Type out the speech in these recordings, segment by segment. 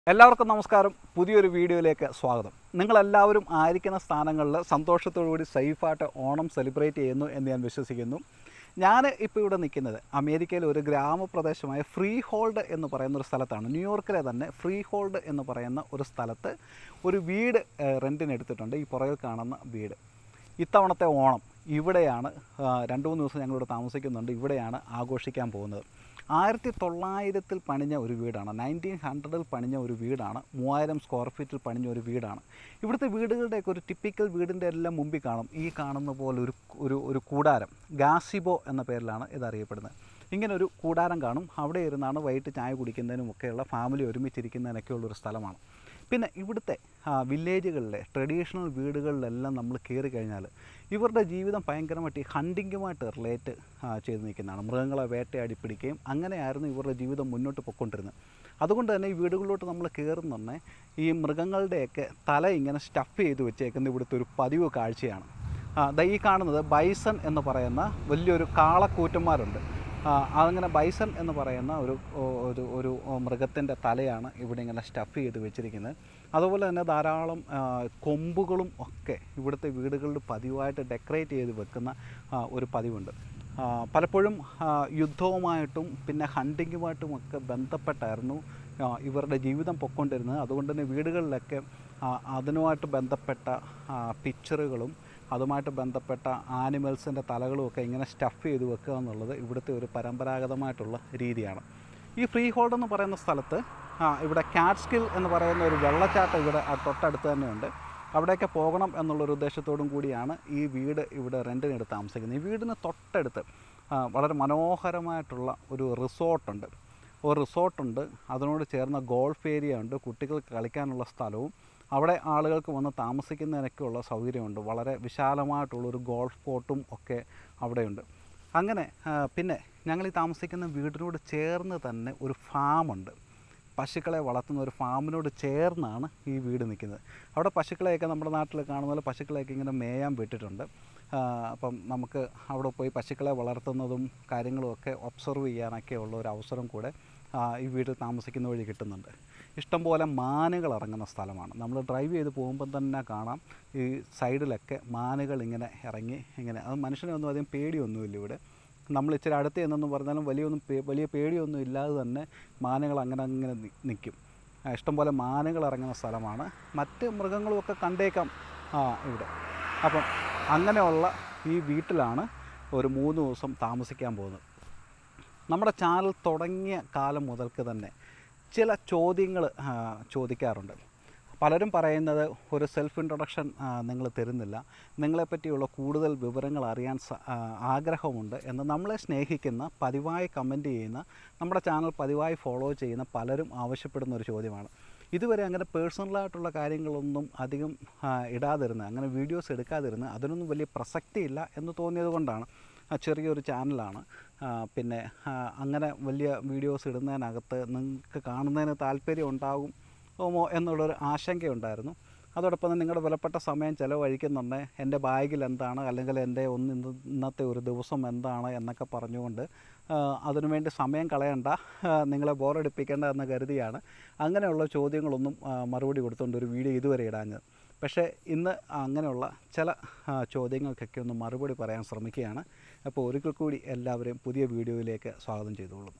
എല്ലാവർക്കും നമസ്കാരം പുതിയൊരു വീഡിയോയിലേക്ക് സ്വാഗതം നിങ്ങളെല്ലാവരും ആയിരിക്കുന്ന സ്ഥാനങ്ങളിൽ സന്തോഷത്തോടുകൂടി സേഫായിട്ട് ഓണം സെലിബ്രേറ്റ് ചെയ്യുന്നു എന്ന് ഞാൻ വിശ്വസിക്കുന്നു ഞാൻ ഇപ്പോൾ ഇവിടെ നിൽക്കുന്നത് അമേരിക്കയിലെ ഒരു ഗ്രാമപ്രദേശമായ ഫ്രീ ഹോൾഡ് എന്ന് പറയുന്ന ഒരു സ്ഥലത്താണ് ന്യൂയോർക്കിലെ തന്നെ ഫ്രീ ഹോൾഡ് എന്ന് പറയുന്ന ഒരു സ്ഥലത്ത് ഒരു വീട് ഏഹ്, റെൻറ്റിന് എടുത്തിട്ടുണ്ട് ഈ പുറകിൽ കാണുന്ന വീട് ഇത്തവണത്തെ ഓണം ഇവിടെയാണ് ആ, രണ്ട് മൂന്ന് ദിവസം ഞങ്ങളിവിടെ താമസിക്കുന്നുണ്ട് ഇവിടെയാണ് ആഘോഷിക്കാൻ പോകുന്നത് ആയിരത്തി തൊള്ളായിരത്തിൽ പണിഞ്ഞ ഒരു വീടാണ് നയൻറ്റീൻ ഹൺഡ്രഡിൽ പണിഞ്ഞ ഒരു വീടാണ് മൂവായിരം സ്ക്വയർ ഫീറ്റിൽ പണിഞ്ഞ ഒരു വീടാണ് ഇവിടുത്തെ വീടുകളുടെയൊക്കെ ഒരു ടിപ്പിക്കൽ വീടിൻ്റെ എല്ലാം മുമ്പിൽ കാണും ഈ കാണുന്ന പോലെ ഒരു ഒരു ഒരു കൂടാരം ഗാസിബോ എന്ന പേരിലാണ് ഇത് അറിയപ്പെടുന്നത് ഇങ്ങനെ ഒരു കൂടാരം കാണും അവിടെ ഇരുന്നാണ് വൈകിട്ട് ചായ കുടിക്കുന്നതിനും ഒക്കെയുള്ള ഫാമിലി ഒരുമിച്ചിരിക്കുന്നതിനൊക്കെയുള്ള ഒരു സ്ഥലമാണ് പിന്നെ ഇവിടുത്തെ ആ, വില്ലേജുകളിലെ ട്രഡീഷണൽ വീടുകളിലെല്ലാം നമ്മൾ കയറി കഴിഞ്ഞാൽ ഇവരുടെ ജീവിതം ഭയങ്കരമായിട്ട് ഈ ഹണ്ടിങ്ങുമായിട്ട് റിലേറ്റ് ചെയ്ത് നിൽക്കുന്നതാണ് മൃഗങ്ങളെ വേട്ടയാടി പിടിക്കുകയും അങ്ങനെയായിരുന്നു ഇവരുടെ ജീവിതം മുന്നോട്ട് പൊയ്ക്കൊണ്ടിരുന്നത് അതുകൊണ്ട് തന്നെ ഈ വീടുകളിലോട്ട് നമ്മൾ കയറുന്നുണ്ടെ ഈ മൃഗങ്ങളുടെയൊക്കെ തല ഇങ്ങനെ സ്റ്റഫ് ചെയ്ത് വെച്ചേക്കുന്ന ഇവിടുത്തെ ഒരു പതിവ് കാഴ്ചയാണ് ആ, ദാ ഈ കാണുന്നത് ബൈസൺ എന്ന് പറയുന്ന വലിയൊരു കാളക്കൂറ്റന്മാരുണ്ട് ആ, അങ്ങനെ ബൈസൺ എന്ന് പറയുന്ന ഒരു ഓ- ഒരു ഒരു മൃഗത്തിൻ്റെ തലയാണ് ഇവിടെ ഇങ്ങനെ സ്റ്റഫ് ചെയ്ത് വെച്ചിരിക്കുന്നത് അതുപോലെ തന്നെ ധാരാളം ആ, കൊമ്പുകളും ഒക്കെ ഇവിടുത്തെ വീടുകളിൽ പതിവായിട്ട് ഡെക്കറേറ്റ് ചെയ്ത് വെക്കുന്ന ആ, ഒരു പതിവുണ്ട് ആ, പലപ്പോഴും ആ, യുദ്ധവുമായിട്ടും പിന്നെ ഹണ്ടിങ്ങുമായിട്ടും ഒക്കെ ബന്ധപ്പെട്ടായിരുന്നു ആ, ഇവരുടെ ജീവിതം പൊക്കൊണ്ടിരുന്നത് അതുകൊണ്ട് തന്നെ വീടുകളിലൊക്കെ ആ, അതിനുമായിട്ട് ബന്ധപ്പെട്ട ആ, പിക്ചറുകളും അതുമായിട്ട് ബന്ധപ്പെട്ട ആനിമൽസിൻ്റെ തലകളും ഒക്കെ ഇങ്ങനെ സ്റ്റഫ് ചെയ്ത് വെക്കുക എന്നുള്ളത് ഇവിടുത്തെ ഒരു പരമ്പരാഗതമായിട്ടുള്ള രീതിയാണ് ഈ ഫ്രീ ഹോൾഡ് എന്ന് പറയുന്ന സ്ഥലത്ത് ആ, ഇവിടെ കാറ്റ്സ്കിൽ എന്ന് പറയുന്ന ഒരു വെള്ളച്ചാട്ടം ഇവിടെ ആ തൊട്ടടുത്ത് തന്നെയുണ്ട് അവിടെയൊക്കെ പോകണം എന്നുള്ളൊരു ഉദ്ദേശത്തോടും കൂടിയാണ് ഈ വീട് ഇവിടെ റെൻറ്റിനെടുത്ത് താമസിക്കുന്നത് ഈ വീടിന് തൊട്ടടുത്ത് ആ, വളരെ മനോഹരമായിട്ടുള്ള ഒരു റിസോർട്ടുണ്ട് ഒരു റിസോർട്ടുണ്ട് അതിനോട് ചേർന്ന ഗോൾഫ് ഏരിയ ഉണ്ട് കുട്ടികൾക്ക് കളിക്കാനുള്ള സ്ഥലവും അവിടെ ആളുകൾക്ക് വന്ന് താമസിക്കുന്നതിനൊക്കെയുള്ള സൗകര്യമുണ്ട് വളരെ വിശാലമായിട്ടുള്ളൊരു ഗോൾഫ് കോർട്ടും ഒക്കെ അവിടെയുണ്ട് അങ്ങനെ ആ, പിന്നെ ഞങ്ങൾ ഈ താമസിക്കുന്ന വീടിനോട് ചേർന്ന് തന്നെ ഒരു ഫാമുണ്ട് പശുക്കളെ വളർത്തുന്ന ഒരു ഫാമിനോട് ചേർന്നാണ് ഈ വീട് നിൽക്കുന്നത് അവിടെ പശുക്കളെയൊക്കെ നമ്മുടെ നാട്ടിൽ കാണുന്ന പോലെ പശുക്കളെയൊക്കെ ഇങ്ങനെ മേയാൻ വിട്ടിട്ടുണ്ട് ആ, അപ്പം നമുക്ക് അവിടെ പോയി പശുക്കളെ വളർത്തുന്നതും കാര്യങ്ങളും ഒക്കെ ഒബ്സർവ് ചെയ്യാനൊക്കെ ഉള്ള ഒരു അവസരം കൂടെ ആ, ഈ വീട്ടിൽ താമസിക്കുന്ന വഴി കിട്ടുന്നുണ്ട് ഇഷ്ടംപോലെ മാനുകൾ ഇറങ്ങുന്ന സ്ഥലമാണ് നമ്മൾ ഡ്രൈവ് ചെയ്ത് പോകുമ്പം തന്നെ കാണാം ഈ സൈഡിലൊക്കെ മാനുകൾ ഇങ്ങനെ ഇറങ്ങി ഇങ്ങനെ അത് മനുഷ്യനെ ഒന്നും അധികം പേടിയൊന്നുമില്ല ഇവിടെ നമ്മൾ ഇച്ചിരി അടുത്ത് ചെന്നെന്ന് പറഞ്ഞാലും വലിയൊന്നും പേ- വലിയ പേടിയൊന്നും ഇല്ലാതെ തന്നെ മാനുകൾ അങ്ങനെ അങ്ങനെ നി- നിൽക്കും ആ, ഇഷ്ടംപോലെ മാനുകൾ ഇറങ്ങുന്ന സ്ഥലമാണ് മറ്റ് മൃഗങ്ങളുമൊക്കെ കണ്ടേക്കാം ആ ഇവിടെ അപ്പം അങ്ങനെയുള്ള ഈ വീട്ടിലാണ് ഒരു മൂന്ന് ദിവസം താമസിക്കാൻ പോകുന്നത് നമ്മുടെ ചാനൽ തുടങ്ങിയ കാലം മുതൽക്ക് തന്നെ ചില ചോദ്യങ്ങൾ ചോദിക്കാറുണ്ട് പലരും പറയുന്നത് ഒരു സെൽഫ് ഇൻട്രൊഡക്ഷൻ നിങ്ങൾ തരുന്നില്ല നിങ്ങളെപ്പറ്റിയുള്ള കൂടുതൽ വിവരങ്ങൾ അറിയാൻ സ- ആ, ആഗ്രഹമുണ്ട് എന്ന് നമ്മളെ സ്നേഹിക്കുന്ന പതിവായി കമൻറ്റ് ചെയ്യുന്ന നമ്മുടെ ചാനൽ പതിവായി ഫോളോ ചെയ്യുന്ന പലരും ആവശ്യപ്പെടുന്ന ഒരു ചോദ്യമാണ് ഇതുവരെ അങ്ങനെ പേഴ്സണലായിട്ടുള്ള കാര്യങ്ങളൊന്നും അധികം ആ, ഇടാതിരുന്നത് അങ്ങനെ വീഡിയോസ് എടുക്കാതിരുന്നത് അതിനൊന്നും വലിയ പ്രസക്തിയില്ല എന്ന് തോന്നിയത് കൊണ്ടാണ് ആ, ചെറിയൊരു ചാനലാണ് ആ, പിന്നെ ആ, അങ്ങനെ വലിയ വീഡിയോസ് ഇടുന്നതിനകത്ത് നിങ്ങൾക്ക് കാണുന്നതിന് താല്പര്യം ഉണ്ടാകും ഓമോ എന്നുള്ളൊരു ആശങ്കയുണ്ടായിരുന്നു അതോടൊപ്പം തന്നെ നിങ്ങളുടെ വിലപ്പെട്ട സമയം ചിലവഴിക്കുന്നുണ്ട് എൻ്റെ ബാഗിൽ എന്താണ് അല്ലെങ്കിൽ എൻ്റെ ഒന്ന് ഇന്ന് ഇന്നത്തെ ഒരു ദിവസം എന്താണ് എന്നൊക്കെ പറഞ്ഞുകൊണ്ട് ആ, അതിനുവേണ്ടി സമയം കളയണ്ട ആ, നിങ്ങളെ ബോറടിപ്പിക്കേണ്ട എന്ന് കരുതിയാണ് അങ്ങനെയുള്ള ചോദ്യങ്ങളൊന്നും ആ, മറുപടി കൊടുത്തുകൊണ്ട് ഒരു വീഡിയോ ഇതുവരെ ഇടാഞ്ഞത് പക്ഷേ ഇന്ന് അങ്ങനെയുള്ള ചില ആ, ചോദ്യങ്ങൾക്കൊക്കെ ഒന്ന് മറുപടി പറയാൻ ശ്രമിക്കുകയാണ് അപ്പോൾ ഒരിക്കൽ കൂടി എല്ലാവരെയും പുതിയ വീഡിയോയിലേക്ക് സ്വാഗതം ചെയ്തോളും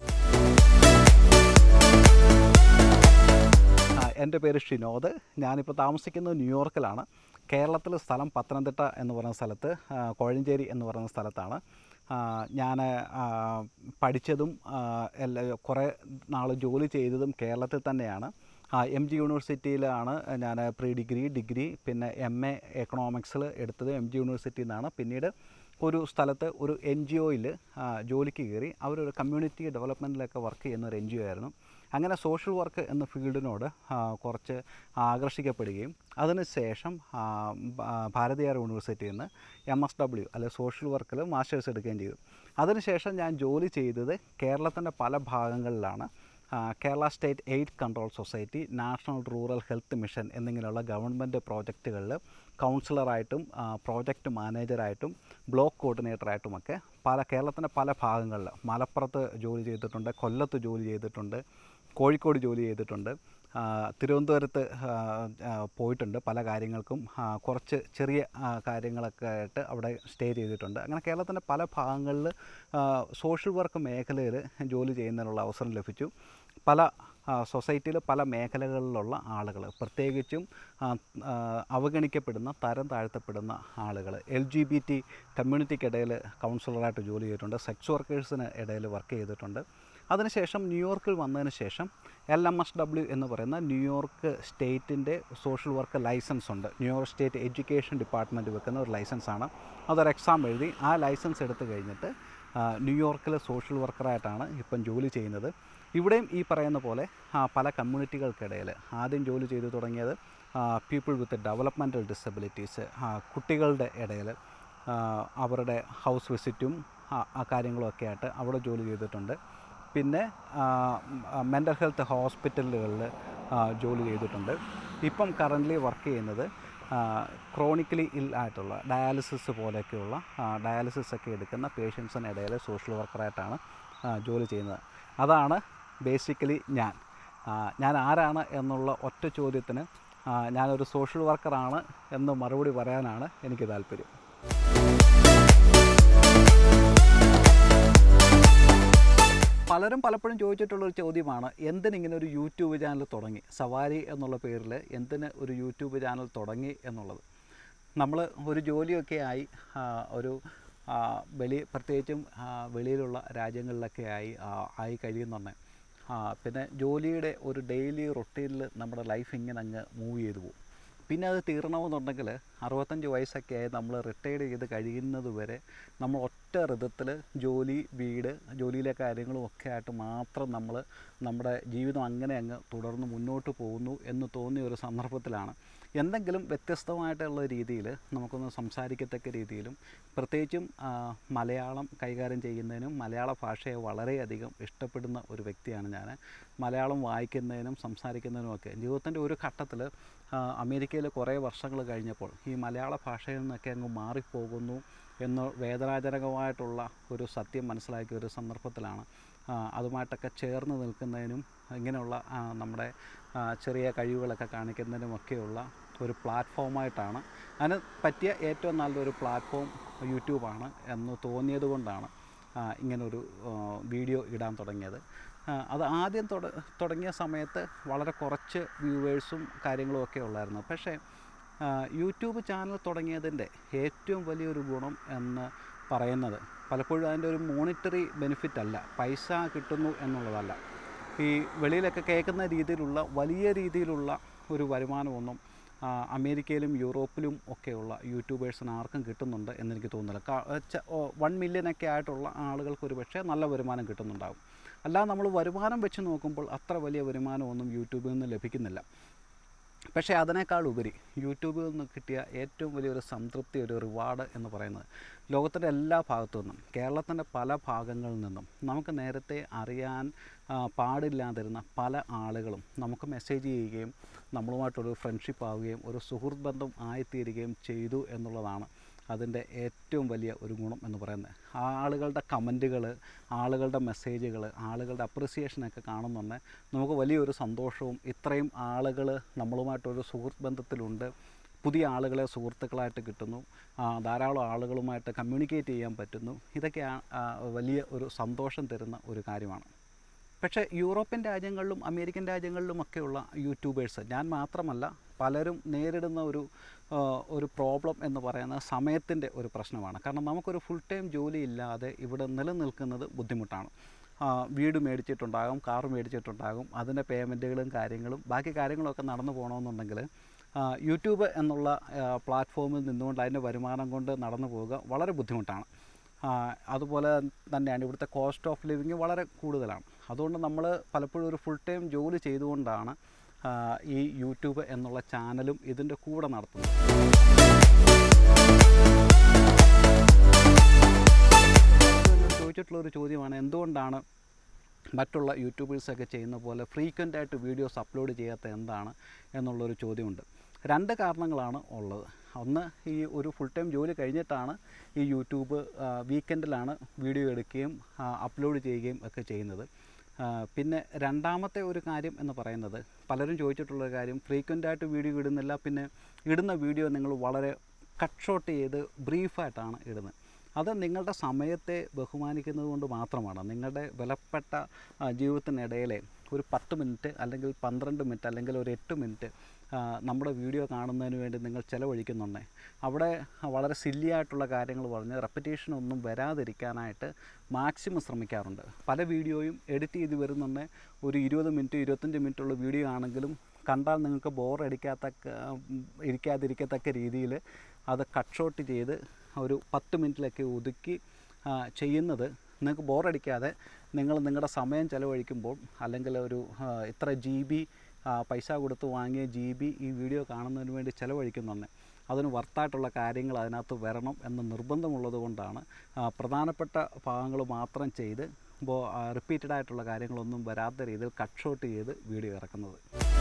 ആ, എൻ്റെ പേര് ഷിനോദ് ഞാനിപ്പോൾ താമസിക്കുന്നത് ന്യൂയോർക്കിലാണ് കേരളത്തിൽ സ്ഥലം പത്തനംതിട്ട എന്ന് പറയുന്ന സ്ഥലത്ത് ആ, കോഴഞ്ചേരി എന്ന് പറയുന്ന സ്ഥലത്താണ് ഞാൻ പഠിച്ചതും ആ, എല്ലാ കുറേ നാൾ ജോലി ചെയ്തതും കേരളത്തിൽ തന്നെയാണ് എം ജി യൂണിവേഴ്സിറ്റിയിലാണ് ഞാൻ പ്രീ ഡിഗ്രി ഡിഗ്രി പിന്നെ എം എ എക്കണോമിക്സിൽ എടുത്തത് എം ജി യൂണിവേഴ്സിറ്റിയിൽ നിന്നാണ് പിന്നീട് ഒരു സ്ഥലത്ത് ഒരു എൻ ജി ഒയിൽ ജോലിക്ക് കയറി അവരൊരു കമ്മ്യൂണിറ്റി ഡെവലപ്മെൻറ്റിലൊക്കെ വർക്ക് ചെയ്യുന്ന ഒരു എൻ ജി ഒ ആയിരുന്നു അങ്ങനെ സോഷ്യൽ വർക്ക് എന്ന ഫീൽഡിനോട് ആ, കുറച്ച് ആകർഷിക്കപ്പെടുകയും അതിനുശേഷം ആ, ഭ- ഭാരതീയർ യൂണിവേഴ്സിറ്റിയിൽ നിന്ന് എം എസ് ഡബ്ല്യു അല്ലെ സോഷ്യൽ വർക്കിൽ മാസ്റ്റേഴ്സ് എടുക്കുകയും ചെയ്തു അതിനുശേഷം ഞാൻ ജോലി ചെയ്തത് കേരളത്തിൻ്റെ പല ഭാഗങ്ങളിലാണ് ആ, Kerala state AIDS control society national rural health mission എന്നിങ്ങനെയുള്ള ഗവൺമെൻറ് പ്രോജക്റ്റുകളിൽ കൗൺസിലറായിട്ടും ആ, പ്രോജക്റ്റ് മാനേജറായിട്ടും ബ്ലോക്ക് കോർഡിനേറ്ററായിട്ടുമൊക്കെ പല കേരളത്തിൻ്റെ പല ഭാഗങ്ങളിൽ മലപ്പുറത്ത് ജോലി ചെയ്തിട്ടുണ്ട് കൊല്ലത്ത് ജോലി ചെയ്തിട്ടുണ്ട് കോഴിക്കോട് ജോലി ചെയ്തിട്ടുണ്ട് ആ, തിരുവനന്തപുരത്ത് ആ, ആ, പോയിട്ടുണ്ട് പല കാര്യങ്ങൾക്കും ആ, കുറച്ച് ചെറിയ ആ, കാര്യങ്ങളൊക്കെ ആയിട്ട് അവിടെ സ്റ്റേ ചെയ്തിട്ടുണ്ട് അങ്ങനെ കേരളത്തിൻ്റെ പല ഭാഗങ്ങളിൽ സോഷ്യൽ വർക്ക് മേഖലയിൽ ജോലി ചെയ്യുന്നതിനുള്ള അവസരം ലഭിച്ചു പല സൊസൈറ്റിയിൽ പല മേഖലകളിലുള്ള ആളുകൾ പ്രത്യേകിച്ചും ആ, ആ, അവഗണിക്കപ്പെടുന്ന തരം താഴ്ത്തപ്പെടുന്ന ആളുകൾ എൽ ജി ബി ടി കമ്മ്യൂണിറ്റിക്കിടയിൽ കൗൺസിലറായിട്ട് ജോലി ചെയ്തിട്ടുണ്ട് സെക്സ് വർക്കേഴ്സിന് ഇടയിൽ വർക്ക് ചെയ്തിട്ടുണ്ട് അതിനുശേഷം ന്യൂയോർക്കിൽ വന്നതിന് ശേഷം എൽ എം എസ് ഡബ്ല്യു എന്ന് പറയുന്ന ന്യൂയോർക്ക് സ്റ്റേറ്റിൻ്റെ സോഷ്യൽ വർക്ക് ലൈസൻസ് ഉണ്ട് ന്യൂയോർക്ക് സ്റ്റേറ്റ് എഡ്യൂക്കേഷൻ ഡിപ്പാർട്ട്മെൻറ്റ് വെക്കുന്ന ഒരു ലൈസൻസാണ് അതൊരു എക്സാം എഴുതി ആ ലൈസൻസ് എടുത്തു കഴിഞ്ഞിട്ട് ആ, ന്യൂയോർക്കിലെ സോഷ്യൽ വർക്കറായിട്ടാണ് ഇപ്പം ജോലി ചെയ്യുന്നത് ഇവിടെയും ഈ പറയുന്ന പോലെ ആ, പല കമ്മ്യൂണിറ്റികൾക്കിടയിൽ ആദ്യം ജോലി ചെയ്തു തുടങ്ങിയത് പീപ്പിൾ വിത്ത് ഡെവലപ്മെൻറ്റൽ ഡിസബിലിറ്റീസ് കുട്ടികളുടെ ഇടയിൽ അവരുടെ ഹൗസ് വിസിറ്റും ആ- ആ കാര്യങ്ങളുമൊക്കെ ആയിട്ട് അവിടെ ജോലി ചെയ്തിട്ടുണ്ട് പിന്നെ മെൻ്റൽ ഹെൽത്ത് ഹോസ്പിറ്റലുകളിൽ ജോലി ചെയ്തിട്ടുണ്ട് ഇപ്പം കറൻ്റ്ലി വർക്ക് ചെയ്യുന്നത് ക്രോണിക്കലി ഇൽ ആയിട്ടുള്ള ഡയാലിസിസ് പോലെയൊക്കെയുള്ള ഡയാലിസിസ് ഒക്കെ എടുക്കുന്ന പേഷ്യൻസിനിടയിൽ സോഷ്യൽ വർക്കറായിട്ടാണ് ആ, ജോലി ചെയ്യുന്നത് അതാണ് ബേസിക്കലി ഞാൻ ആ, ഞാൻ ആരാണ് എന്നുള്ള ഒറ്റ ചോദ്യത്തിന് ആ, ഞാനൊരു സോഷ്യൽ വർക്കറാണ് എന്ന് മറുപടി പറയാനാണ് എനിക്ക് താല്പര്യം പലരും പലപ്പോഴും ചോദിച്ചിട്ടുള്ളൊരു ചോദ്യമാണ് എന്തിനിങ്ങനെ ഒരു യൂട്യൂബ് ചാനൽ തുടങ്ങി സവാരി എന്നുള്ള പേരിൽ എന്തിന് ഒരു യൂട്യൂബ് ചാനൽ തുടങ്ങി എന്നുള്ളത് നമ്മൾ ഒരു ജോലിയൊക്കെ ആയി ആ, ഒരു ആ, വെളി പ്രത്യേകിച്ചും ആ, വെളിയിലുള്ള രാജ്യങ്ങളിലൊക്കെ ആയി ആ, ആയി കഴിയുന്നുണ്ട് പിന്നെ ജോലിയുടെ ഒരു ഡെയിലി റൊട്ടീനിൽ നമ്മുടെ ലൈഫ് ഇങ്ങനെ അങ്ങ് മൂവ് ചെയ്തു പോകും പിന്നെ അത് തീരണമെന്നുണ്ടെങ്കിൽ അറുപത്തഞ്ച് വയസ്സൊക്കെ ആയി നമ്മൾ റിട്ടയർഡ് ചെയ്ത് കഴിയുന്നത് വരെ നമ്മൾ ഒറ്റ ഋതത്തിൽ ജോലി വീട് ജോലിയിലെ കാര്യങ്ങളും ഒക്കെ ആയിട്ട് മാത്രം നമ്മൾ നമ്മുടെ ജീവിതം അങ്ങനെ അങ്ങ് തുടർന്ന് മുന്നോട്ട് പോകുന്നു എന്ന് തോന്നിയ ഒരു സന്ദർഭത്തിലാണ് എന്തെങ്കിലും വ്യത്യസ്തമായിട്ടുള്ള രീതിയിൽ നമുക്കൊന്ന് സംസാരിക്കത്തക്ക രീതിയിലും പ്രത്യേകിച്ചും ആ, മലയാളം കൈകാര്യം ചെയ്യുന്നതിനും മലയാള ഭാഷയെ വളരെയധികം ഇഷ്ടപ്പെടുന്ന ഒരു വ്യക്തിയാണ് ഞാൻ മലയാളം വായിക്കുന്നതിനും സംസാരിക്കുന്നതിനും ഒക്കെ ജീവിതത്തിൻ്റെ ഒരു ഘട്ടത്തിൽ അമേരിക്കയിൽ കുറേ വർഷങ്ങൾ കഴിഞ്ഞപ്പോൾ ഈ മലയാള ഭാഷയിൽ നിന്നൊക്കെ അങ്ങ് മാറിപ്പോകുന്നു എന്ന് വേദനാജനകമായിട്ടുള്ള ഒരു സത്യം മനസ്സിലാക്കിയ ഒരു സന്ദർഭത്തിലാണ് ആ, അതുമായിട്ടൊക്കെ ചേർന്ന് നിൽക്കുന്നതിനും ഇങ്ങനെയുള്ള ആ, നമ്മുടെ ആ, ചെറിയ കഴിവുകളൊക്കെ കാണിക്കുന്നതിനുമൊക്കെയുള്ള ഒരു പ്ലാറ്റ്ഫോമായിട്ടാണ് അതിന് പറ്റിയ ഏറ്റവും നല്ലൊരു പ്ലാറ്റ്ഫോം യൂട്യൂബാണ് എന്ന് തോന്നിയത് കൊണ്ടാണ് ആ, ഇങ്ങനൊരു ആ, വീഡിയോ ഇടാൻ തുടങ്ങിയത് ആ, അത് ആദ്യം തുട തുടങ്ങിയ സമയത്ത് വളരെ കുറച്ച് വ്യൂവേഴ്സും കാര്യങ്ങളും ഒക്കെ ഉള്ളായിരുന്നു പക്ഷേ ആ, യൂട്യൂബ് ചാനൽ തുടങ്ങിയതിൻ്റെ ഏറ്റവും വലിയൊരു ഗുണം എന്ന് പറയുന്നത് പലപ്പോഴും അതിൻ്റെ ഒരു മോണിറ്ററി ബെനിഫിറ്റ് അല്ല പൈസ കിട്ടുന്നു എന്നുള്ളതല്ല ഈ വെളിയിലൊക്കെ കേൾക്കുന്ന രീതിയിലുള്ള വലിയ രീതിയിലുള്ള ഒരു വരുമാനമൊന്നും ആ, അമേരിക്കയിലും യൂറോപ്പിലും ഒക്കെയുള്ള യൂട്യൂബേഴ്സിന് ആർക്കും കിട്ടുന്നുണ്ട് എന്നെനിക്ക് തോന്നുന്നില്ല വൺ മില്യനൊക്കെ ആയിട്ടുള്ള ആളുകൾക്ക് ഒരു പക്ഷേ നല്ല വരുമാനം കിട്ടുന്നുണ്ടാകും അല്ലാതെ നമ്മൾ വരുമാനം വെച്ച് നോക്കുമ്പോൾ അത്ര വലിയ വരുമാനമൊന്നും യൂട്യൂബിൽ നിന്ന് ലഭിക്കുന്നില്ല പക്ഷേ അതിനേക്കാൾ ഉപരി യൂട്യൂബിൽ നിന്ന് കിട്ടിയ ഏറ്റവും വലിയൊരു സംതൃപ്തി ഒരു റിവാർഡ് എന്ന് പറയുന്നത് ലോകത്തിൻ്റെ എല്ലാ ഭാഗത്തു നിന്നും കേരളത്തിൻ്റെ പല ഭാഗങ്ങളിൽ നിന്നും നമുക്ക് നേരത്തെ അറിയാൻ ആ, പാടില്ലാതിരുന്ന പല ആളുകളും നമുക്ക് മെസ്സേജ് ചെയ്യുകയും നമ്മളുമായിട്ടൊരു ഫ്രണ്ട്ഷിപ്പ് ആവുകയും ഒരു സുഹൃത്ത് ബന്ധം ആയിത്തീരുകയും ചെയ്തു എന്നുള്ളതാണ് അതിൻ്റെ ഏറ്റവും വലിയ ഒരു ഗുണം എന്ന് പറയുന്നത് ആ ആളുകളുടെ കമൻറ്റുകൾ ആളുകളുടെ മെസ്സേജുകൾ ആളുകളുടെ അപ്രിസിയേഷനൊക്കെ കാണുന്നുണ്ട് നമുക്ക് വലിയൊരു സന്തോഷവും ഇത്രയും ആളുകൾ നമ്മളുമായിട്ടൊരു സുഹൃത്ത് ബന്ധത്തിലുണ്ട് പുതിയ ആളുകളെ സുഹൃത്തുക്കളായിട്ട് കിട്ടുന്നു ആ, ധാരാളം ആളുകളുമായിട്ട് കമ്മ്യൂണിക്കേറ്റ് ചെയ്യാൻ പറ്റുന്നു ഇതൊക്കെ ആ- ആ വലിയ ഒരു സന്തോഷം തരുന്ന ഒരു കാര്യമാണ് പക്ഷേ യൂറോപ്യൻ രാജ്യങ്ങളിലും അമേരിക്കൻ രാജ്യങ്ങളിലുമൊക്കെയുള്ള യൂട്യൂബേഴ്സ് ഞാൻ മാത്രമല്ല പലരും നേരിടുന്ന ഒരു ആ, ഒരു പ്രോബ്ലം എന്ന് പറയുന്നത് സമയത്തിൻ്റെ ഒരു പ്രശ്നമാണ് കാരണം നമുക്കൊരു ഫുൾ ടൈം ജോലി ഇല്ലാതെ ഇവിടെ നിലനിൽക്കുന്നത് ബുദ്ധിമുട്ടാണ് ആ, വീട് മേടിച്ചിട്ടുണ്ടാകും കാർ മേടിച്ചിട്ടുണ്ടാകും അതിൻ്റെ പേയ്മെൻറ്റുകളും കാര്യങ്ങളും ബാക്കി കാര്യങ്ങളൊക്കെ നടന്നു പോകണമെന്നുണ്ടെങ്കിൽ ആ, യൂട്യൂബ് എന്നുള്ള ആ, പ്ലാറ്റ്ഫോമിൽ നിന്നുകൊണ്ട് അതിൻ്റെ വരുമാനം കൊണ്ട് നടന്നു പോവുക വളരെ ബുദ്ധിമുട്ടാണ് ആ, അതുപോലെ തന്നെയാണ് ഇവിടുത്തെ കോസ്റ്റ് ഓഫ് ലിവിങ് വളരെ കൂടുതലാണ് അതുകൊണ്ട് നമ്മൾ പലപ്പോഴും ഒരു ഫുൾ ടൈം ജോലി ചെയ്തുകൊണ്ടാണ് ആ, ഈ യൂട്യൂബ് എന്നുള്ള ചാനലും ഇതിൻ്റെ കൂടെ നടത്തുന്നത് എന്നോട് ചോദിച്ചിട്ടുള്ള ഒരു ചോദ്യമാണ് എന്തുകൊണ്ടാണ് മറ്റുള്ള യൂട്യൂബേഴ്സൊക്കെ ചെയ്യുന്ന പോലെ ഫ്രീക്വൻ്റ് ആയിട്ട് വീഡിയോസ് അപ്ലോഡ് ചെയ്യാത്ത എന്താണ് എന്നുള്ളൊരു ചോദ്യമുണ്ട് രണ്ട് കാരണങ്ങളാണ് ഉള്ളത് ഒന്ന് ഈ ഒരു ഫുൾ ടൈം ജോലി കഴിഞ്ഞിട്ടാണ് ഈ യൂട്യൂബ് വീക്കെൻഡിലാണ് വീഡിയോ എടുക്കുകയും അപ്ലോഡ് ചെയ്യുകയും ഒക്കെ ചെയ്യുന്നത് ആ, പിന്നെ രണ്ടാമത്തെ ഒരു കാര്യം എന്ന് പറയുന്നത് പലരും ചോദിച്ചിട്ടുള്ള ഒരു കാര്യം ഫ്രീക്വൻ്റ് ആയിട്ട് വീഡിയോ ഇടുന്നില്ല പിന്നെ ഇടുന്ന വീഡിയോ നിങ്ങൾ വളരെ കട്ട് ഷോട്ട് ചെയ്ത് ബ്രീഫായിട്ടാണ് ഇടുന്നത് അത് നിങ്ങളുടെ സമയത്തെ ബഹുമാനിക്കുന്നത് കൊണ്ട് മാത്രമാണ് നിങ്ങളുടെ വിലപ്പെട്ട ആ, ജീവിതത്തിനിടയിലെ ഒരു പത്ത് മിനിറ്റ് അല്ലെങ്കിൽ പന്ത്രണ്ട് മിനിറ്റ് അല്ലെങ്കിൽ ഒരു എട്ട് മിനിറ്റ് ആ, നമ്മുടെ വീഡിയോ കാണുന്നതിന് വേണ്ടി നിങ്ങൾ ചിലവഴിക്കുന്നുണ്ടേ അവിടെ വളരെ സില്ലി ആയിട്ടുള്ള കാര്യങ്ങൾ പറഞ്ഞ് റെപ്പറ്റേഷൻ ഒന്നും വരാതിരിക്കാനായിട്ട് മാക്സിമം ശ്രമിക്കാറുണ്ട് പല വീഡിയോയും എഡിറ്റ് ചെയ്ത് വരുന്നുണ്ട് ഒരു ഇരുപത് മിനിറ്റ് ഇരുപത്തഞ്ച് മിനിറ്റുള്ള വീഡിയോ ആണെങ്കിലും കണ്ടാൽ നിങ്ങൾക്ക് ബോർ അടിക്കാത്തക്ക ഇരിക്കാതിരിക്കത്തക്ക രീതിയിൽ അത് കട്ട് ഷോട്ട് ചെയ്ത് ഒരു പത്ത് മിനിറ്റിലൊക്കെ ഒതുക്കി ആ, ചെയ്യുന്നത് നിങ്ങൾക്ക് ബോറടിക്കാതെ നിങ്ങൾ നിങ്ങളുടെ സമയം ചിലവഴിക്കുമ്പോൾ അല്ലെങ്കിൽ ഒരു ആ, ഇത്ര ജി ബി പൈസ കൊടുത്ത് വാങ്ങിയ ജി ബി ഈ വീഡിയോ കാണുന്നതിന് വേണ്ടി ചിലവഴിക്കുന്നുണ്ട് അതിന് വർത്തായിട്ടുള്ള കാര്യങ്ങൾ അതിനകത്ത് വരണം എന്ന് നിർബന്ധമുള്ളത് കൊണ്ടാണ് ആ, പ്രധാനപ്പെട്ട ഭാഗങ്ങൾ മാത്രം ചെയ്ത് ബോ റിപ്പീറ്റഡ് ആയിട്ടുള്ള കാര്യങ്ങളൊന്നും വരാത്ത രീതിയിൽ കട്ട് ഷോട്ട് ചെയ്ത് വീഡിയോ ഇറക്കുന്നത്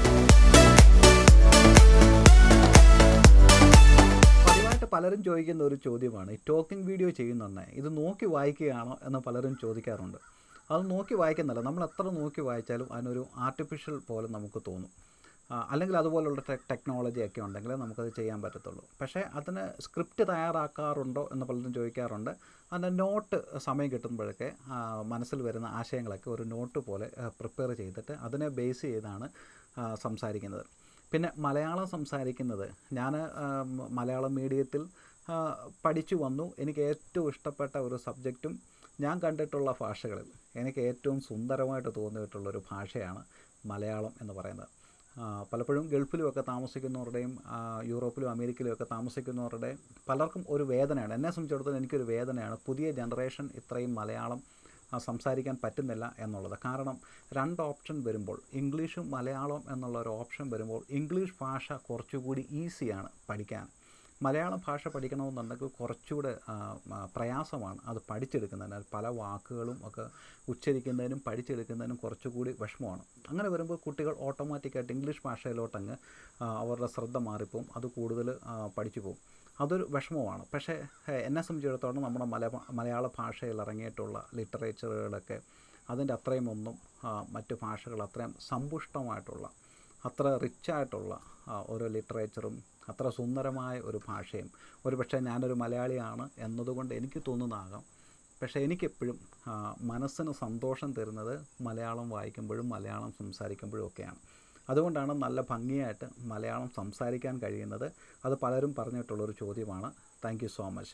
പതിവായിട്ട് പലരും ചോദിക്കുന്ന ഒരു ചോദ്യമാണ് ഈ ടോക്കിംഗ് വീഡിയോ ചെയ്യുന്നുണ്ട് ഇത് നോക്കി വായിക്കുകയാണോ എന്ന് പലരും ചോദിക്കാറുണ്ട് അത് നോക്കി വായിക്കുന്നില്ല നമ്മൾ എത്ര നോക്കി വായിച്ചാലും അതിനൊരു ആർട്ടിഫിഷ്യൽ പോലെ നമുക്ക് തോന്നും ആ, അല്ലെങ്കിൽ അതുപോലുള്ള ടെ ടെക്നോളജി ഒക്കെ ഉണ്ടെങ്കിൽ നമുക്കത് ചെയ്യാൻ പറ്റത്തുള്ളൂ പക്ഷേ അതിന് സ്ക്രിപ്റ്റ് തയ്യാറാക്കാറുണ്ടോ എന്ന് പലരും ചോദിക്കാറുണ്ട് അതിൻ്റെ നോട്ട് സമയം കിട്ടുമ്പോഴൊക്കെ ആ, മനസ്സിൽ വരുന്ന ആശയങ്ങളൊക്കെ ഒരു നോട്ട് പോലെ പ്രിപ്പയർ ചെയ്തിട്ട് അതിനെ ബേസ് ചെയ്താണ് ആ, സംസാരിക്കുന്നത് പിന്നെ മലയാളം സംസാരിക്കുന്നത് ഞാൻ മലയാളം മീഡിയത്തിൽ ആ, പഠിച്ചു വന്നു എനിക്ക് ഏറ്റവും ഇഷ്ടപ്പെട്ട ഒരു സബ്ജക്റ്റും ഞാൻ കണ്ടിട്ടുള്ള ഭാഷകളിൽ എനിക്ക് ഏറ്റവും സുന്ദരമായിട്ട് തോന്നിയിട്ടുള്ളൊരു ഭാഷയാണ് മലയാളം എന്ന് പറയുന്നത് ആ, പലപ്പോഴും ഗൾഫിലുമൊക്കെ താമസിക്കുന്നവരുടെയും ആ, യൂറോപ്പിലും അമേരിക്കയിലും ഒക്കെ താമസിക്കുന്നവരുടെ പലർക്കും ഒരു വേദനയാണ് എന്നെ സംബന്ധിച്ചിടത്തോളം എനിക്കൊരു വേദനയാണ് പുതിയ ജനറേഷൻ ഇത്രയും മലയാളം ആ, സംസാരിക്കാൻ പറ്റുന്നില്ല എന്നുള്ളത് കാരണം രണ്ട് ഓപ്ഷൻ വരുമ്പോൾ ഇംഗ്ലീഷും മലയാളം എന്നുള്ള ഒരു ഓപ്ഷൻ വരുമ്പോൾ ഇംഗ്ലീഷ് ഭാഷ കുറച്ചുകൂടി ഈസിയാണ് പഠിക്കാൻ മലയാളം ഭാഷ പഠിക്കണമെന്നുണ്ടെങ്കിൽ കുറച്ചുകൂടെ ആ, ആ, പ്രയാസമാണ് അത് പഠിച്ചെടുക്കുന്നതിനാൽ പല വാക്കുകളും ഒക്കെ ഉച്ചരിക്കുന്നതിനും പഠിച്ചെടുക്കുന്നതിനും കുറച്ചുകൂടി വിഷമമാണ് അങ്ങനെ വരുമ്പോൾ കുട്ടികൾ ഓട്ടോമാറ്റിക്കായിട്ട് ഇംഗ്ലീഷ് ഭാഷയിലോട്ടങ്ങ് ആ, അവരുടെ ശ്രദ്ധ മാറിപ്പോവും അത് കൂടുതൽ ആ, പഠിച്ചു പോകും അതൊരു വിഷമമാണ് പക്ഷേ ഹേ, എന്നെ സംബന്ധിച്ചിടത്തോളം നമ്മുടെ മല മലയാള ഭാഷയിൽ ഇറങ്ങിയിട്ടുള്ള ലിറ്ററേച്ചറുകളൊക്കെ അതിൻ്റെ അത്രയും ഒന്നും ആ, മറ്റ് ഭാഷകൾ അത്രയും സമ്പുഷ്ടമായിട്ടുള്ള അത്ര റിച്ചായിട്ടുള്ള ഓരോ ലിറ്ററേച്ചറും അത്ര സുന്ദരമായ ഒരു ഭാഷയും ഒരു പക്ഷേ ഞാനൊരു മലയാളിയാണ് എന്നതുകൊണ്ട് എനിക്ക് തോന്നുന്നതാകാം പക്ഷേ എനിക്കെപ്പോഴും ആ, മനസ്സിന് സന്തോഷം തരുന്നത് മലയാളം വായിക്കുമ്പോഴും മലയാളം സംസാരിക്കുമ്പോഴും ഒക്കെയാണ് അതുകൊണ്ടാണ് നല്ല ഭംഗിയായിട്ട് മലയാളം സംസാരിക്കാൻ കഴിയുന്നത് അത് പലരും പറഞ്ഞിട്ടുള്ളൊരു ചോദ്യമാണ് താങ്ക് യു സോ മച്ച്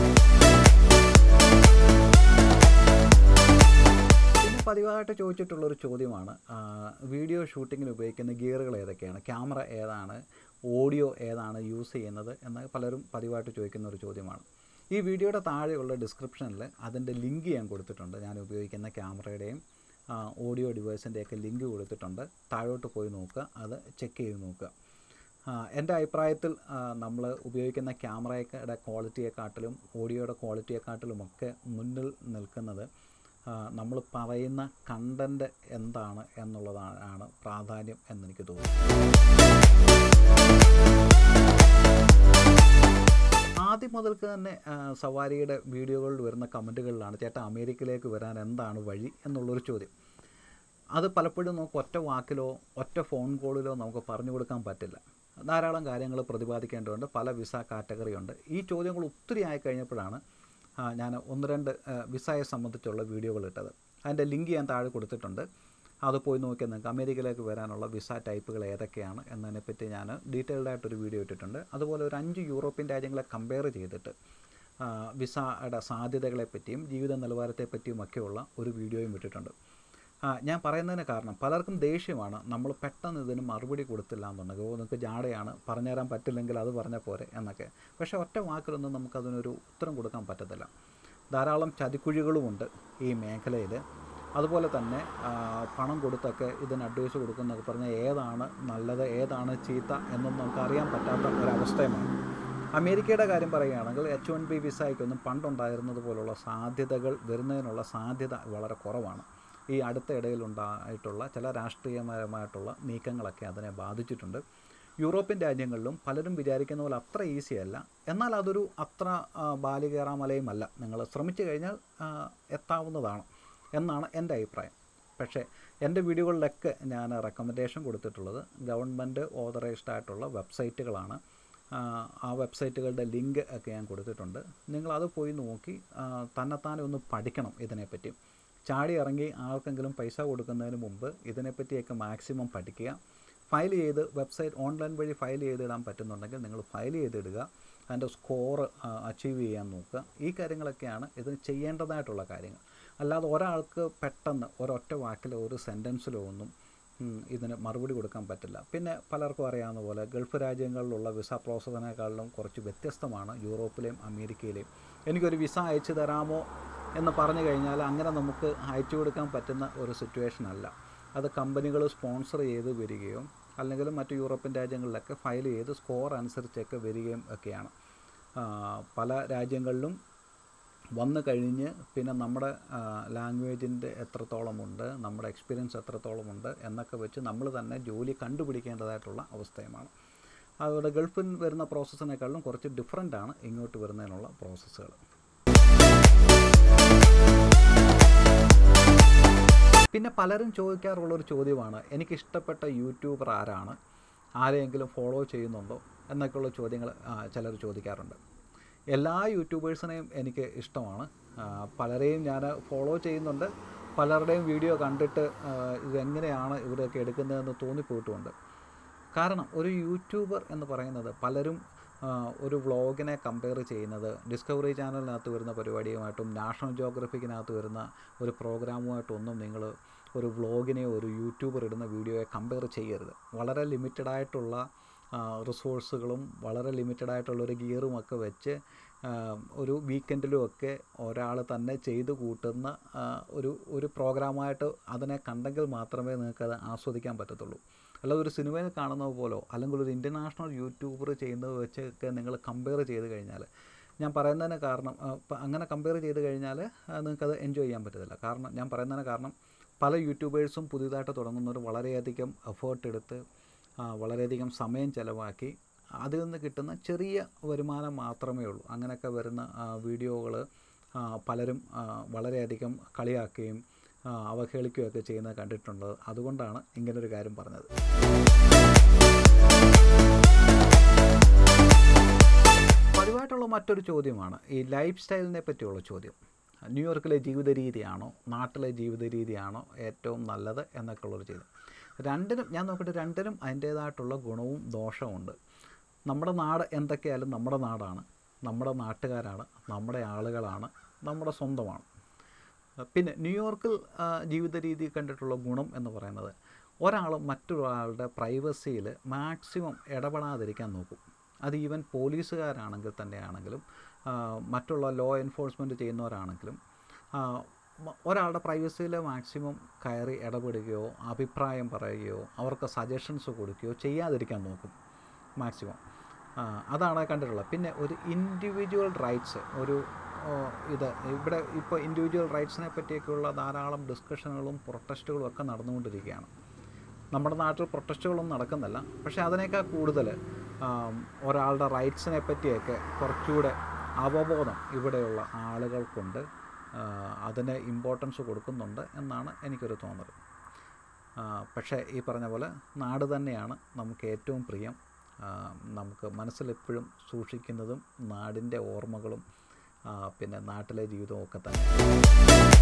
പിന്നെ പതിവായിട്ട് ചോദിച്ചിട്ടുള്ളൊരു ചോദ്യമാണ് ആ, വീഡിയോ ഷൂട്ടിങ്ങിന് ഉപയോഗിക്കുന്ന ഗിയറുകൾ ഏതൊക്കെയാണ് ക്യാമറ ഏതാണ് ഓഡിയോ ഏതാണ് യൂസ് ചെയ്യുന്നത് എന്ന് പലരും പതിവായിട്ട് ചോദിക്കുന്ന ഒരു ചോദ്യമാണ് ഈ വീഡിയോയുടെ താഴെയുള്ള ഡിസ്ക്രിപ്ഷനിൽ അതിൻ്റെ ലിങ്ക് ഞാൻ കൊടുത്തിട്ടുണ്ട് ഞാൻ ഉപയോഗിക്കുന്ന ക്യാമറയുടെയും ആ, ഓഡിയോ ഡിവൈസിൻ്റെയൊക്കെ ലിങ്ക് കൊടുത്തിട്ടുണ്ട് താഴോട്ട് പോയി നോക്കുക അത് ചെക്ക് ചെയ്ത് നോക്കുക ആ, എൻ്റെ അഭിപ്രായത്തിൽ നമ്മൾ ഉപയോഗിക്കുന്ന ക്യാമറയുടെ ക്വാളിറ്റിയെക്കാട്ടിലും ഓഡിയോയുടെ ക്വാളിറ്റിയെക്കാട്ടിലുമൊക്കെ മുന്നിൽ നിൽക്കുന്നത് നമ്മൾ പറയുന്ന കണ്ടൻറ്റ് എന്താണ് എന്നുള്ളതാണ് ആണ് പ്രാധാന്യം എന്നെനിക്ക് തോന്നുന്നു ആദ്യം മുതൽക്ക് തന്നെ ആ, സവാരിയുടെ വീഡിയോകളിൽ വരുന്ന കമൻറ്റുകളിലാണ് ചേട്ടാ അമേരിക്കയിലേക്ക് വരാൻ എന്താണ് വഴി എന്നുള്ളൊരു ചോദ്യം അത് പലപ്പോഴും നമുക്ക് ഒറ്റ വാക്കിലോ ഒറ്റ ഫോൺ കോളിലോ നമുക്ക് പറഞ്ഞു കൊടുക്കാൻ പറ്റില്ല ധാരാളം കാര്യങ്ങൾ പ്രതിപാദിക്കേണ്ടതുണ്ട് പല വിസ കാറ്റഗറി ഉണ്ട് ഈ ചോദ്യങ്ങൾ ഒത്തിരി ആയി കഴിഞ്ഞപ്പോഴാണ് ആ, ഞാൻ ഒന്ന് രണ്ട് ആ, വിസയെ സംബന്ധിച്ചുള്ള വീഡിയോകൾ ഇട്ടത് അതിൻ്റെ ലിങ്ക് ഞാൻ താഴെ കൊടുത്തിട്ടുണ്ട് അത് പോയി നോക്കിയാൽ നിങ്ങൾക്ക് അമേരിക്കയിലേക്ക് വരാനുള്ള വിസ ടൈപ്പുകൾ ഏതൊക്കെയാണ് എന്നതിനെപ്പറ്റി ഞാൻ ഡീറ്റെയിൽഡ് ആയിട്ടൊരു വീഡിയോ ഇട്ടിട്ടുണ്ട് അതുപോലെ ഒരു അഞ്ച് യൂറോപ്യൻ രാജ്യങ്ങളെ കമ്പയർ ചെയ്തിട്ട് ആ, വിസയുടെ സാധ്യതകളെപ്പറ്റിയും ജീവിത നിലവാരത്തെപ്പറ്റിയും ഒക്കെയുള്ള ഒരു വീഡിയോയും ഇട്ടിട്ടുണ്ട് ആ, ഞാൻ പറയുന്നതിന് കാരണം പലർക്കും ദേഷ്യമാണ് നമ്മൾ പെട്ടെന്ന് ഇതിന് മറുപടി കൊടുത്തില്ല എന്നുണ്ടെങ്കിൽ ഓ നിങ്ങൾക്ക് ജാടയാണ് പറഞ്ഞുതരാൻ പറ്റില്ലെങ്കിൽ അത് പറഞ്ഞാൽ പോരെ എന്നൊക്കെ പക്ഷേ ഒറ്റ വാക്കിലൊന്നും നമുക്കതിനൊരു ഉത്തരം കൊടുക്കാൻ പറ്റത്തില്ല ധാരാളം ചതിക്കുഴികളുമുണ്ട് ഈ മേഖലയിൽ അതുപോലെ തന്നെ ആ, പണം കൊടുത്തൊക്കെ ഇതിന് അഡ്വൈസ് കൊടുക്കുന്നൊക്കെ പറഞ്ഞാൽ ഏതാണ് നല്ലത് ഏതാണ് ചീത്ത എന്നൊന്നും നമുക്ക് അറിയാൻ പറ്റാത്ത ഒരവസ്ഥയുമാണ് അമേരിക്കയുടെ കാര്യം പറയുകയാണെങ്കിൽ എച്ച് വൺ ബി വിസയ്ക്കൊന്നും പണ്ടുണ്ടായിരുന്നത് പോലുള്ള സാധ്യതകൾ വരുന്നതിനുള്ള സാധ്യത വളരെ കുറവാണ് ഈ അടുത്ത ഇടയിലുണ്ടായിട്ടുള്ള ചില രാഷ്ട്രീയപരമായിട്ടുള്ള നീക്കങ്ങളൊക്കെ അതിനെ ബാധിച്ചിട്ടുണ്ട് യൂറോപ്യൻ രാജ്യങ്ങളിലും പലരും വിചാരിക്കുന്ന പോലെ അത്ര ഈസി അല്ല എന്നാൽ അതൊരു അത്ര ആ, ബാലികേറാമലയുമല്ല നിങ്ങൾ ശ്രമിച്ചു കഴിഞ്ഞാൽ ആ, എത്താവുന്നതാണ് എന്നാണ് എൻ്റെ അഭിപ്രായം പക്ഷേ എൻ്റെ വീഡിയോകളിലൊക്കെ ഞാൻ റെക്കമെൻഡേഷൻ കൊടുത്തിട്ടുള്ളത് ഗവൺമെൻറ് ഓതറൈസ്ഡ് ആയിട്ടുള്ള വെബ്സൈറ്റുകളാണ് ആ, ആ വെബ്സൈറ്റുകളുടെ ലിങ്ക് ഒക്കെ ഞാൻ കൊടുത്തിട്ടുണ്ട് നിങ്ങളത് പോയി നോക്കി ആ, തന്നെത്താനെ ഒന്ന് പഠിക്കണം ഇതിനെപ്പറ്റി ചാടി ഇറങ്ങി ആർക്കെങ്കിലും പൈസ കൊടുക്കുന്നതിന് മുമ്പ് ഇതിനെപ്പറ്റിയൊക്കെ മാക്സിമം പഠിക്കുക ഫയൽ ചെയ്ത് വെബ്സൈറ്റ് ഓൺലൈൻ വഴി ഫയൽ ചെയ്തിടാൻ പറ്റുന്നുണ്ടെങ്കിൽ നിങ്ങൾ ഫയൽ ചെയ്തിടുക അതിൻ്റെ സ്കോർ അച്ചീവ് ചെയ്യാൻ നോക്കുക ഈ കാര്യങ്ങളൊക്കെയാണ് ഇത് ചെയ്യേണ്ടതായിട്ടുള്ള കാര്യങ്ങൾ അല്ലാതെ ഒരാൾക്ക് പെട്ടെന്ന് ഒരൊറ്റ വാക്കിലോ ഒരു സെൻറ്റൻസിലോ ഒന്നും ഉം, ഇതിന് മറുപടി കൊടുക്കാൻ പറ്റില്ല പിന്നെ പലർക്കും അറിയാവുന്ന പോലെ ഗൾഫ് രാജ്യങ്ങളിലുള്ള വിസ പ്രോസസ്സിനേക്കാളിലും കുറച്ച് വ്യത്യസ്തമാണ് യൂറോപ്പിലെയും അമേരിക്കയിലെയും എനിക്കൊരു വിസ അയച്ചു തരാമോ എന്ന് പറഞ്ഞു കഴിഞ്ഞാൽ അങ്ങനെ നമുക്ക് അയച്ചു കൊടുക്കാൻ പറ്റുന്ന ഒരു സിറ്റുവേഷൻ അല്ല അത് കമ്പനികൾ സ്പോൺസർ ചെയ്ത് വരികയോ അല്ലെങ്കിൽ മറ്റ് യൂറോപ്യൻ രാജ്യങ്ങളിലൊക്കെ ഫയൽ ചെയ്ത് സ്കോർ അനുസരിച്ചൊക്കെ വരികയും ഒക്കെയാണ് ആ, പല രാജ്യങ്ങളിലും വന്നു കഴിഞ്ഞ് പിന്നെ നമ്മുടെ ലാംഗ്വേജിൻ്റെ എത്രത്തോളമുണ്ട് നമ്മുടെ എക്സ്പീരിയൻസ് എത്രത്തോളമുണ്ട് എന്നൊക്കെ വെച്ച് നമ്മൾ തന്നെ ജോലി കണ്ടുപിടിക്കേണ്ടതായിട്ടുള്ള അവസ്ഥയുമാണ് അതുകൊണ്ട് ഗൾഫിൽ വരുന്ന പ്രോസസ്സിനേക്കാളും കുറച്ച് ഡിഫറെൻ്റ് ആണ് ഇങ്ങോട്ട് വരുന്നതിനുള്ള പ്രോസസ്സുകൾ പിന്നെ പലരും ചോദിക്കാറുള്ളൊരു ചോദ്യമാണ് എനിക്കിഷ്ടപ്പെട്ട യൂട്യൂബർ ആരാണ് ആരെയെങ്കിലും ഫോളോ ചെയ്യുന്നുണ്ടോ എന്നൊക്കെയുള്ള ചോദ്യങ്ങൾ ചിലർ ചോദിക്കാറുണ്ട് എല്ലാ യൂട്യൂബേഴ്സിനെയും എനിക്ക് ഇഷ്ടമാണ് ആ, പലരെയും ഞാൻ ഫോളോ ചെയ്യുന്നുണ്ട് പലരുടെയും വീഡിയോ കണ്ടിട്ട് ആ, ഇതെങ്ങനെയാണ് ഇവരൊക്കെ എടുക്കുന്നതെന്ന് തോന്നിപ്പോയിട്ടുമുണ്ട് കാരണം ഒരു യൂട്യൂബർ എന്ന് പറയുന്നത് പലരും ആ, ഒരു വ്ളോഗിനെ കമ്പയർ ചെയ്യുന്നത് ഡിസ്കവറി ചാനലിനകത്ത് വരുന്ന പരിപാടിയുമായിട്ടും നാഷണൽ ജോഗ്രഫിക്കിനകത്ത് വരുന്ന ഒരു പ്രോഗ്രാമുമായിട്ടൊന്നും നിങ്ങൾ ഒരു വ്ളോഗിനെയോ ഒരു യൂട്യൂബർ ഇടുന്ന വീഡിയോയെ കമ്പയർ ചെയ്യരുത് വളരെ ലിമിറ്റഡ് ആയിട്ടുള്ള റിസോഴ്സുകളും വളരെ ലിമിറ്റഡ് ആയിട്ടുള്ള ഒരു ഗിയറും ഒക്കെ വെച്ച് ആ, ഒരു വീക്കെൻഡിലും ഒക്കെ ഒരാൾ തന്നെ ചെയ്ത് കൂട്ടുന്ന ആ, ഒരു ഒരു പ്രോഗ്രാമായിട്ട് അതിനെ കണ്ടെങ്കിൽ മാത്രമേ നിങ്ങൾക്ക് അത് ആസ്വദിക്കാൻ പറ്റത്തുള്ളൂ അല്ലാതെ ഒരു സിനിമയിൽ കാണുന്നത് പോലോ അല്ലെങ്കിൽ ഒരു ഇൻ്റർനാഷണൽ യൂട്യൂബർ ചെയ്യുന്നത് വെച്ചൊക്കെ നിങ്ങൾ കമ്പയർ ചെയ്ത് കഴിഞ്ഞാൽ ഞാൻ പറയുന്നതിന് കാരണം ആ, പ- അങ്ങനെ കമ്പയർ ചെയ്ത് കഴിഞ്ഞാൽ ആ, നിങ്ങൾക്കത് എൻജോയ് ചെയ്യാൻ പറ്റത്തില്ല കാരണം ഞാൻ പറയുന്നതിന് കാരണം പല യൂട്യൂബേഴ്സും പുതിയതായിട്ട് തുടങ്ങുന്നവർ വളരെയധികം എഫേർട്ട് എടുത്ത് ആ, വളരെയധികം സമയം ചിലവാക്കി അതിൽ നിന്ന് കിട്ടുന്ന ചെറിയ വരുമാനം മാത്രമേ ഉള്ളൂ അങ്ങനെയൊക്കെ വരുന്ന വീഡിയോകൾ പലരും ആ, വളരെയധികം കളിയാക്കുകയും ആ, അവഹേളിക്കുകയൊക്കെ ചെയ്യുന്നത് കണ്ടിട്ടുണ്ട് അതുകൊണ്ടാണ് ഇങ്ങനൊരു കാര്യം പറഞ്ഞത് പതിവായിട്ടുള്ള മറ്റൊരു ചോദ്യമാണ് ഈ ലൈഫ് സ്റ്റൈലിനെ പറ്റിയുള്ള ചോദ്യം ന്യൂയോർക്കിലെ ജീവിത രീതിയാണോ നാട്ടിലെ ജീവിത രീതിയാണോ ഏറ്റവും നല്ലത് എന്നൊക്കെ ഉള്ളൊരു ചോദ്യം രണ്ടിനും ഞാൻ നോക്കിയിട്ട് രണ്ടിനും അതിൻ്റേതായിട്ടുള്ള ഗുണവും ദോഷവും ഉണ്ട് നമ്മുടെ നാട് എന്തൊക്കെയായാലും നമ്മുടെ നാടാണ് നമ്മുടെ നാട്ടുകാരാണ് നമ്മുടെ ആളുകളാണ് നമ്മുടെ സ്വന്തമാണ് പിന്നെ ന്യൂയോർക്കിൽ ആ, ജീവിത രീതി കണ്ടിട്ടുള്ള ഗുണം എന്ന് പറയുന്നത് ഒരാൾ മറ്റൊരാളുടെ പ്രൈവസിയിൽ മാക്സിമം ഇടപെടാതിരിക്കാൻ നോക്കും അത് ഈവൻ പോലീസുകാരാണെങ്കിൽ തന്നെയാണെങ്കിലും ആ, മറ്റുള്ള ലോ എൻഫോഴ്സ്മെൻറ്റ് ചെയ്യുന്നവരാണെങ്കിലും ആ, മ- ഒരാളുടെ പ്രൈവസിയിൽ മാക്സിമം കയറി ഇടപെടുകയോ അഭിപ്രായം പറയുകയോ അവർക്ക് സജഷൻസ് കൊടുക്കുകയോ ചെയ്യാതിരിക്കാൻ നോക്കും മാക്സിമം ആ, അതാണ് കണ്ടിട്ടുള്ളത് പിന്നെ ഒരു ഇൻഡിവിജ്വൽ റൈറ്റ്സ് ഒരു ഓ, ഇത് ഇവിടെ ഇപ്പോൾ ഇൻഡിവിജ്വൽ റൈറ്റ്സിനെ പറ്റിയൊക്കെയുള്ള ധാരാളം ഡിസ്കഷനുകളും പ്രൊട്ടസ്റ്റുകളും ഒക്കെ നടന്നുകൊണ്ടിരിക്കുകയാണ് നമ്മുടെ നാട്ടിൽ പ്രൊട്ടസ്റ്റുകളൊന്നും നടക്കുന്നില്ല പക്ഷേ അതിനേക്കാൾ കൂടുതൽ ആം, ഒരാളുടെ റൈറ്റ്സിനെ പറ്റിയൊക്കെ കുറച്ചുകൂടെ അവബോധം ഇവിടെയുള്ള ആളുകൾക്കുണ്ട് ആ, അതിന് ഇമ്പോർട്ടൻസ് കൊടുക്കുന്നുണ്ട് എന്നാണ് എനിക്കൊരു തോന്നൽ ആ, പക്ഷേ ഈ പറഞ്ഞ പോലെ നാട് തന്നെയാണ് നമുക്ക് ഏറ്റവും പ്രിയം ആ, നമുക്ക് മനസ്സിലെപ്പോഴും സൂക്ഷിക്കുന്നതും നാടിൻ്റെ ഓർമ്മകളും ആ, പിന്നെ നാട്ടിലെ ജീവിതവും ഒക്കെ തന്നെ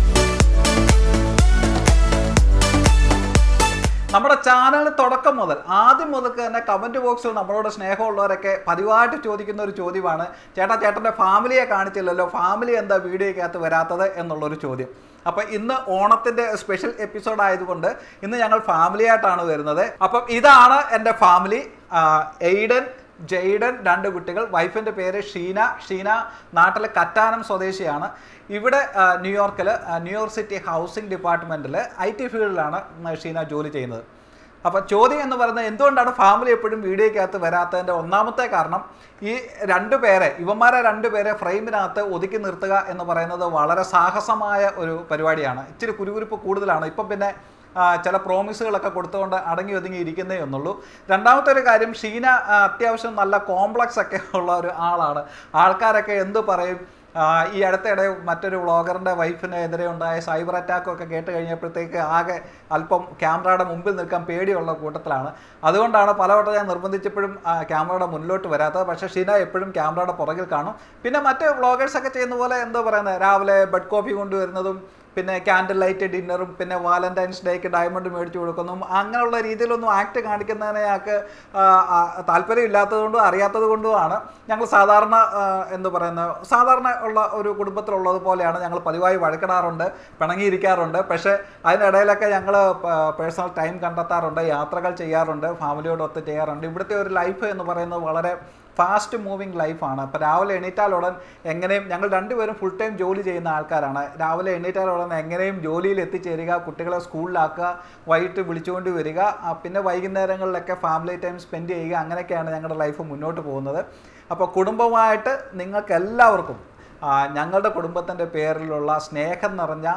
നമ്മുടെ ചാനൽ തുടക്കം മുതൽ ആദ്യം മുതൽക്ക് തന്നെ കമൻറ്റ് ബോക്സിൽ നമ്മളോട് സ്നേഹമുള്ളവരൊക്കെ പതിവായിട്ട് ചോദിക്കുന്ന ഒരു ചോദ്യമാണ് ചേട്ടാ ചേട്ടൻ്റെ ഫാമിലിയെ കാണിച്ചില്ലല്ലോ ഫാമിലി എന്താ വീഡിയോയ്ക്കകത്ത് വരാത്തത് എന്നുള്ളൊരു ചോദ്യം അപ്പോൾ ഇന്ന് ഓണത്തിൻ്റെ സ്പെഷ്യൽ എപ്പിസോഡ് ആയതുകൊണ്ട് ഇന്ന് ഞങ്ങൾ ഫാമിലി ആയിട്ടാണ് വരുന്നത് അപ്പം ഇതാണ് എൻ്റെ ഫാമിലി എയ്ഡൻ ജെയ്ഡൻ രണ്ട് കുട്ടികൾ വൈഫിൻ്റെ പേര് ഷീന ഷീന നാട്ടിലെ കറ്റാനം സ്വദേശിയാണ് ഇവിടെ ആ, ന്യൂയോർക്കിൽ ആ, ന്യൂയോർക്ക് സിറ്റി ഹൗസിംഗ് ഡിപ്പാർട്ട്മെൻറ്റിൽ ഐ ടി ഫീൽഡിലാണ് ഷീന ജോലി ചെയ്യുന്നത് അപ്പോൾ ചോദ്യം എന്ന് പറയുന്നത് എന്തുകൊണ്ടാണ് ഫാമിലി എപ്പോഴും വീഡിയോയ്ക്കകത്ത് വരാത്തതിൻ്റെ ഒന്നാമത്തെ കാരണം ഈ രണ്ട് പേരെ ഇവന്മാരെ രണ്ട് പേരെ ഫ്രെയിമിനകത്ത് ഒതുക്കി നിർത്തുക എന്ന് പറയുന്നത് വളരെ സാഹസമായ ഒരു പരിപാടിയാണ് ഇച്ചിരി കുരുകുരുപ്പ് കൂടുതലാണ് ഇപ്പം പിന്നെ ആ, ചില പ്രോമിസുകളൊക്കെ കൊടുത്തുകൊണ്ട് അടങ്ങി ഒതുങ്ങി ഇരിക്കുന്നേ ഒന്നുള്ളൂ രണ്ടാമത്തെ ഒരു കാര്യം ഷീന ആ, അത്യാവശ്യം നല്ല കോംപ്ലക്സ് ഒക്കെ ഉള്ള ഒരു ആളാണ് ആൾക്കാരൊക്കെ എന്ത് പറയും ആ, ഈ അടുത്തിടെ മറ്റൊരു വ്ളോഗറിൻ്റെ വൈഫിനെതിരെ ഉണ്ടായ സൈബർ അറ്റാക്കൊക്കെ കേട്ട് കഴിഞ്ഞപ്പോഴത്തേക്ക് ആകെ അല്പം ക്യാമറയുടെ മുമ്പിൽ നിൽക്കാൻ പേടിയുള്ള കൂട്ടത്തിലാണ് അതുകൊണ്ടാണ് പലവട്ടം ഞാൻ നിർബന്ധിച്ചപ്പോഴും ആ, ക്യാമറയുടെ മുന്നിലോട്ട് വരാത്തത് പക്ഷേ ഷീന എപ്പോഴും ക്യാമറയുടെ പുറകിൽ കാണും പിന്നെ മറ്റ് വ്ളോഗേഴ്സൊക്കെ ചെയ്യുന്ന പോലെ എന്താ പറയുന്നത് രാവിലെ ബെഡ് കോഫി കൊണ്ടുവരുന്നതും പിന്നെ ക്യാൻഡിൽ ലൈറ്റ് ഡിന്നറും പിന്നെ വാലന്റൈൻസ് ഡേക്ക് ഡയമണ്ട് മേടിച്ചു കൊടുക്കുന്നതും അങ്ങനെയുള്ള രീതിയിലൊന്നും ആക്ട് കാണിക്കുന്നതിന് ഞങ്ങൾക്ക് താല്പര്യമില്ലാത്തതുകൊണ്ടും അറിയാത്തത് കൊണ്ടുമാണ് ഞങ്ങൾ സാധാരണ ആ, എന്ത് പറയുന്നത് സാധാരണ ഉള്ള ഒരു കുടുംബത്തിലുള്ളത് പോലെയാണ് ഞങ്ങൾ പതിവായി വഴക്കിടാറുണ്ട് പിണങ്ങിയിരിക്കാറുണ്ട് പക്ഷേ അതിനിടയിലൊക്കെ ഞങ്ങൾ പേഴ്സണൽ ടൈം കണ്ടെത്താറുണ്ട് യാത്രകൾ ചെയ്യാറുണ്ട് ഫാമിലിയോടൊത്ത് ചെയ്യാറുണ്ട് ഇവിടുത്തെ ഒരു ലൈഫ് എന്ന് പറയുന്നത് വളരെ ഫാസ്റ്റ് മൂവിങ് ലൈഫാണ് അപ്പോൾ രാവിലെ എണീറ്റാലുടൻ എങ്ങനെയും ഞങ്ങൾ രണ്ടുപേരും ഫുൾ ടൈം ജോലി ചെയ്യുന്ന ആൾക്കാരാണ് രാവിലെ എണീറ്റാലുടൻ എങ്ങനെയും ജോലിയിൽ എത്തിച്ചേരുക കുട്ടികളെ സ്കൂളിലാക്കുക വൈകിട്ട് വിളിച്ചുകൊണ്ട് വരിക ആ, പിന്നെ വൈകുന്നേരങ്ങളിലൊക്കെ ഫാമിലി ടൈം സ്പെൻഡ് ചെയ്യുക അങ്ങനെയൊക്കെയാണ് ഞങ്ങളുടെ ലൈഫ് മുന്നോട്ട് പോകുന്നത് അപ്പോൾ കുടുംബമായിട്ട് നിങ്ങൾക്ക് എല്ലാവർക്കും ആ, ഞങ്ങളുടെ കുടുംബത്തിൻ്റെ പേരിലുള്ള സ്നേഹം നിറഞ്ഞ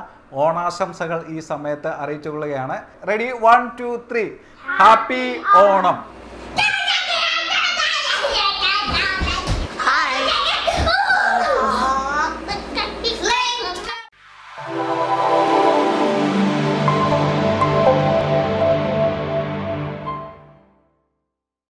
ഓണാശംസകൾ ഈ സമയത്ത് അറിയിച്ചുകൊള്ളുകയാണ് ready one two three happy Onam